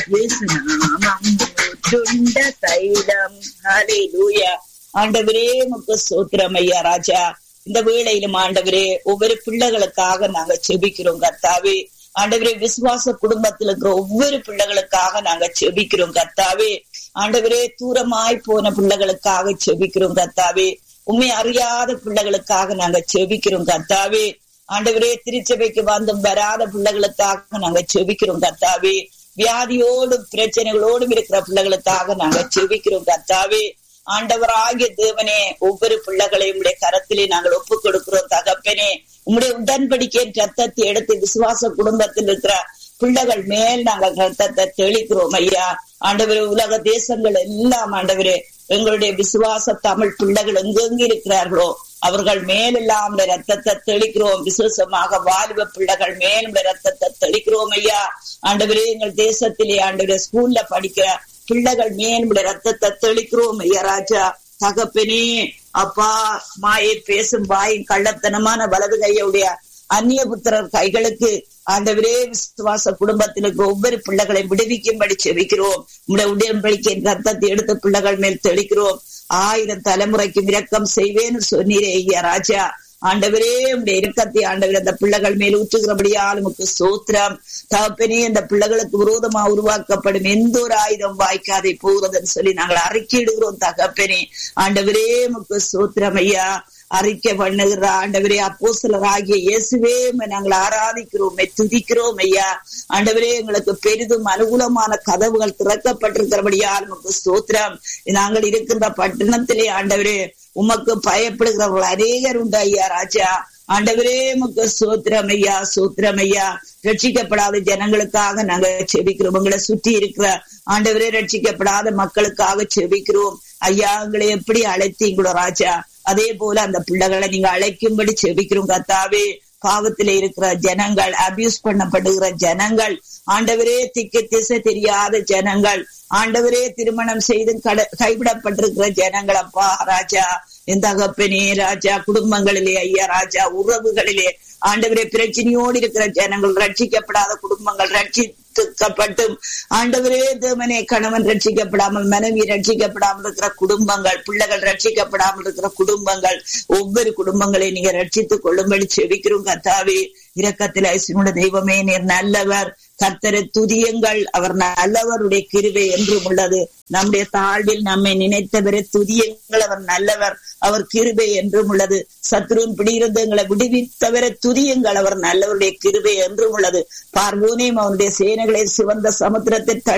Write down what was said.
இயேசுநாமம் துண்ட தைலம் ஹalleluya ஆண்டவரே உமக்கு ஸ்தோத்திரம் ஐயா ராஜா இந்த வேளையிலும் ஆண்டவரே ஒவ்வொரு பிள்ளைகளுக்காக நாங்க செபிக்கிறோம் கர்த்தாவே ஆண்டவரே விசுவாச குடும்பத்தில் இருக்கிற ஒவ்வொரு பிள்ளைகளுக்காக நாங்க செபிக்கிறோம் கர்த்தாவே ஆண்டவரே தூரமாய் போன பிள்ளைகளுக்காக செபிக்கிறோம் கர்த்தாவே உண்மை அறியாத பிள்ளைகளுக்காக நாங்க செபிக்கிறோம் கர்த்தாவே ஆண்டவரே திருச்சபைக்கு வந்தும் வராத பிள்ளைகளுக்காக நாங்க செபிக்கிறோம் கர்த்தாவே வியாதியோடும் பிரச்சனைகளோடும் இருக்கிற பிள்ளைகளுக்காக நாங்க செபிக்கிறோம் கர்த்தாவே ஆண்டவராகிய தேவனே ஒவ்வொரு பிள்ளைகளையும் உடைய கரத்திலே நாங்கள் ஒப்பு கொடுக்கிறோம் தகப்பனே உம்முடைய உடன்படிக்கையின் ரத்தத்தை எடுத்து விசுவாச குடும்பத்தில் இருக்கிற பிள்ளைகள் மேல் நாங்கள் ரத்தத்தை தெளிக்கிறோம் ஐயா ஆண்டவரே உலக தேசங்கள் எல்லாம் ஆண்டவரே எங்களுடைய விசுவாச தமிழ் பிள்ளைகள் எங்கெங்கு இருக்கிறார்களோ அவர்கள் மேலெல்லாம் ரத்தத்தை தெளிக்கிறோம் விசேஷமாக வாலிப பிள்ளைகள் மேலும் ரத்தத்தை தெளிக்கிறோம் ஐயா ஆண்டவரே எங்கள் தேசத்திலே ஆண்டவரே ஸ்கூல்ல படிக்கிற பிள்ளைகள் மேலும் ரத்தத்தை தெளிக்கிறோம் ஐயா ராஜா தகப்பனே அப்பா மாயை பேசும் வாயின் கள்ளத்தனமான வலது கையுடைய அந்நிய புத்திரர் கைகளுக்கு ஆண்டவரே விசுவாச குடும்பத்தில் இருக்கிற ஒவ்வொரு பிள்ளைகளை விடுவிக்கும்படி செவிக்கிறோம் உடைய உடன்படிக்கையின் ரத்தத்தை எடுத்த பிள்ளைகள் மேல் தெளிக்கிறோம் ஆயிரம் தலைமுறைக்கு இரக்கம் செய்வேன்னு சொன்னீரே ஐயா ராஜா ஆண்டவரே உடைய இரக்கத்தை ஆண்டவர் அந்த பிள்ளைகள் மேல் ஊற்றுகிறபடியால் உமக்கு சோத்திரம் தகப்பனே அந்த பிள்ளைகளுக்கு விரோதமா உருவாக்கப்படும் எந்த ஒரு ஆயுதம் வாய்க்காதே போகிறதுன்னு சொல்லி நாங்கள் அறிக்கையிடுகிறோம் தகப்பனே ஆண்டவரே உமக்கு சோத்திரம் ஐயா அறிக்கை பண்ணுகிற ஆண்டவரே அப்போ ஆகிய இயேசுவே நாங்கள் ஆராதிக்கிறோம் துதிக்கிறோம் ஐயா ஆண்டவரே எங்களுக்கு பெரிதும் அனுகூலமான கதவுகள் திறக்கப்பட்டிருக்கிறபடியால் நமக்கு ஸ்தோத்திரம் நாங்கள் இருக்கின்ற பட்டணத்திலே ஆண்டவரே உமக்கு பயப்படுகிறவர்கள் அநேகர் உண்டு ஐயா ராஜா ஆண்டவரே உமக்கு சோத்திரம் ஐயா சோத்திரம் ஐயா ரட்சிக்கப்படாத ஜனங்களுக்காக நாங்க செபிக்கிறோம் உங்களை சுற்றி இருக்கிற ஆண்டவரே ரட்சிக்கப்படாத மக்களுக்காக செபிக்கிறோம் ஐயா எங்களை எப்படி அழைத்தீங்களோ ராஜா அதே போல அந்த பிள்ளைகளை நீங்க அழைக்கும்படி செபிக்கிறோம் கத்தாவே பாவத்தில இருக்கிற ஜனங்கள் அபியூஸ் பண்ணப்படுகிற ஜனங்கள் ஆண்டவரே திக்கு திசை தெரியாத ஜனங்கள் ஆண்டவரே திருமணம் செய்து கட கைவிடப்பட்டிருக்கிற ஜனங்கள் அப்பா ராஜா எந்த அகப்பனே ராஜா குடும்பங்களிலே ஐயா ராஜா உறவுகளிலே ஆண்டவரே பிரச்சனையோடு இருக்கிற ஜனங்கள் ரட்சிக்கப்படாத குடும்பங்கள் ரட்சிக்கப்பட்டும் ஆண்டவரே தேவனே கணவன் ரட்சிக்கப்படாமல் மனைவி ரட்சிக்கப்படாமல் இருக்கிற குடும்பங்கள் பிள்ளைகள் ரட்சிக்கப்படாமல் இருக்கிற குடும்பங்கள் ஒவ்வொரு குடும்பங்களையும் நீங்க ரட்சித்துக் கொள்ளும்படி செவிக்கிறோம் கத்தாவே இரக்கத்தில் ஐசனுடைய தெய்வமே நீர் நல்லவர் கர்த்தரை துதியுங்கள் அவர் நல்லவருடைய கிருவை என்றும் உள்ளது நம்முடைய தாழ்வில் நம்மை நினைத்தவரை துதியுங்கள் அவர் நல்லவர் அவர் கிருபை என்றும் உள்ளது சத்ருவின் பிடியிருந்து எங்களை விடுவித்தவரை துதியுங்கள் அவர் நல்லவருடைய கிருபை என்றும் உள்ளது பார்வோனையும் அவனுடைய சேனைகளை சிவந்த சமுத்திரத்தை